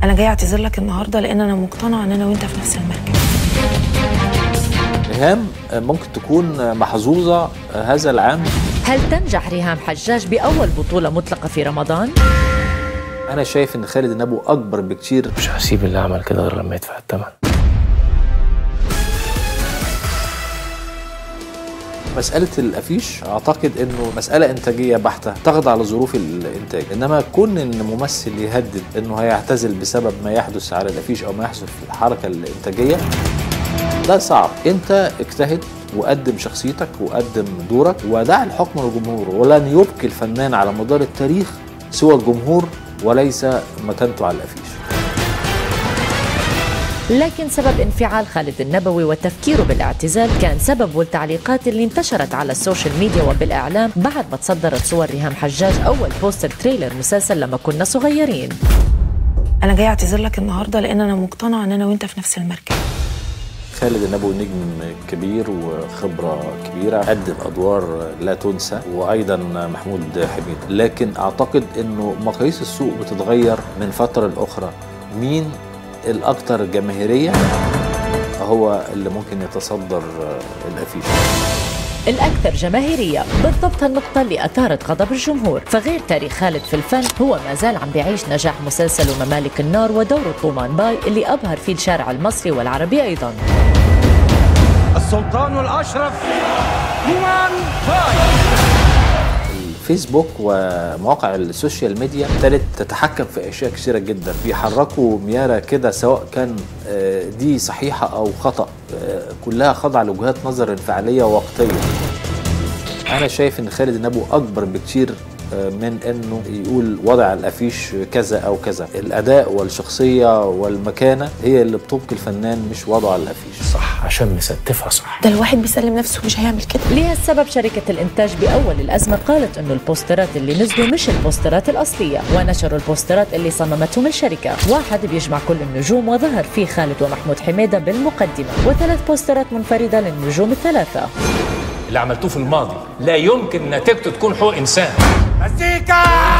انا جاي اعتذر لك النهارده لان انا مقتنعه ان انا وانت في نفس المركب ريهام ممكن تكون محظوظة هذا العام هل تنجح ريهام حجاج بأول بطولة مطلقة في رمضان؟ أنا شايف إن خالد النبو أكبر بكتير مش هسيب اللي عمل كده غير لما يدفع الثمن مسألة الأفيش أعتقد إنه مسألة إنتاجية بحتة تخضع لظروف الإنتاج إنما كون إن ممثل يهدد إنه هيعتزل بسبب ما يحدث على الأفيش أو ما يحدث في الحركة الإنتاجية ده صعب أنت اجتهد وقدم شخصيتك وقدم دورك ودع الحكم للجمهور ولن يبقي الفنان على مدار التاريخ سوى الجمهور وليس مكانته على الأفيش لكن سبب انفعال خالد النبوي وتفكيره بالاعتزال كان سبب التعليقات اللي انتشرت على السوشيال ميديا وبالاعلام بعد ما تصدرت صور ريهام حجاج اول بوستر تريلر مسلسل لما كنا صغيرين انا جاي اعتذر لك النهارده لان انا مقتنعه ان انا وانت في نفس المركب خالد النبوي نجم كبير وخبرة كبيرة قدم أدوار لا تنسى وأيضا محمود حميد لكن أعتقد أنه مقاييس السوق بتتغير من فترة لأخرى مين الأكثر جماهيرية هو اللي ممكن يتصدر الأفيش الأكثر جماهيرية بالضبط هالنقطة اللي أثارت غضب الجمهور فغير تاريخ خالد في الفن هو ما زال عم بيعيش نجاح مسلسل ممالك النار ودور طومان باي اللي أبهر فيه الشارع المصري والعربي أيضا السلطان الأشرف هومان باي الفيسبوك ومواقع السوشيال ميديا ابتدت تتحكم في اشياء كثيره جدا بيحركوا ميارة كده سواء كان دي صحيحه او خطا كلها خاضعه لوجهات نظر انفعاليه ووقتيه انا شايف ان خالد النبو اكبر بكتير من انه يقول وضع الافيش كذا او كذا الاداء والشخصيه والمكانه هي اللي بتبقي الفنان مش وضعه على الافيش صح عشان مستفها صح ده الواحد بيسلم نفسه مش هيعمل كده لهالسبب شركة الإنتاج بأول الأزمة قالت إنه البوسترات اللي نزلوا مش البوسترات الأصلية ونشروا البوسترات اللي صممتهم الشركة واحد بيجمع كل النجوم وظهر فيه خالد ومحمود حميدة بالمقدمة وثلاث بوسترات منفردة للنجوم الثلاثة اللي عملتوه في الماضي لا يمكن نتيجته تكون حقوق انسان مزيكا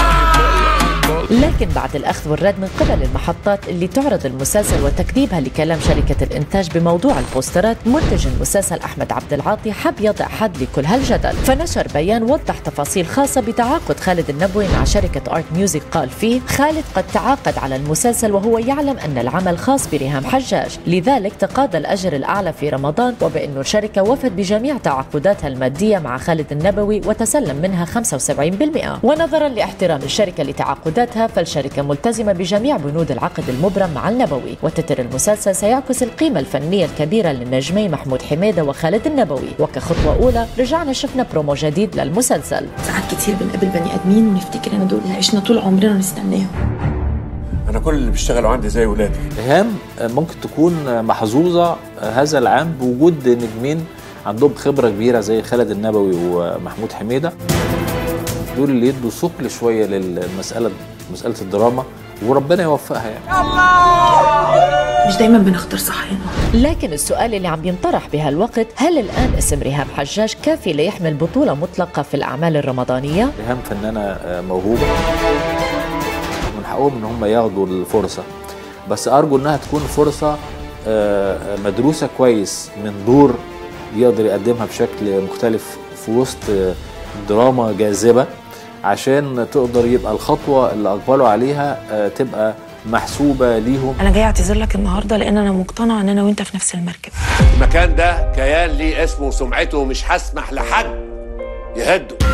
لكن بعد الأخذ والرد من قبل المحطات اللي تعرض المسلسل وتكذيبها لكلام شركة الإنتاج بموضوع البوسترات منتج المسلسل أحمد عبد العاطي حب يضع حد لكل هالجدل فنشر بيان وضح تفاصيل خاصة بتعاقد خالد النبوي مع شركة آرت ميوزك قال فيه خالد قد تعاقد على المسلسل وهو يعلم أن العمل خاص بريهام حجاج لذلك تقاضى الأجر الأعلى في رمضان وبأنه الشركة وفت بجميع تعاقداتها المادية مع خالد النبوي وتسلم منها 75% ونظرا لاحترام الشركة لتعاقداتها فالشركة ملتزمة بجميع بنود العقد المبرم مع النبوي وتتر المسلسل سيعكس القيمة الفنية الكبيرة للنجمين محمود حميدة وخالد النبوي وكخطوة أولى رجعنا شفنا برومو جديد للمسلسل ساعات كتير بنقابل بني ادمين ونفتكر ان دول اللي عشنا طول عمرنا نستناهم أنا كل اللي بيشتغلوا عندي زي ولادي ريهام ممكن تكون محظوظة هذا العام بوجود نجمين عندهم خبرة كبيرة زي خالد النبوي ومحمود حميدة دول اللي يدوا ثقل شوية للمسألة مسألة الدراما وربنا يوفقها يعني مش دايما بنختار صح هنا لكن السؤال اللي عم ينطرح بهالوقت هل الآن اسم ريهام حجاج كافي ليحمل بطولة مطلقة في الأعمال الرمضانية؟ ريهام فنانة موهوبة من حقهم ان هم ياخدوا الفرصة بس ارجو انها تكون فرصة مدروسة كويس من دور يقدر يقدمها بشكل مختلف في وسط دراما جاذبة عشان تقدر يبقى الخطوة اللي أقبلوا عليها تبقى محسوبة ليهم انا جاي اعتذر لك النهارده لان انا مقتنعه ان انا وانت في نفس المركب المكان ده كيان ليه اسمه وسمعته ومش هسمح لحد يهده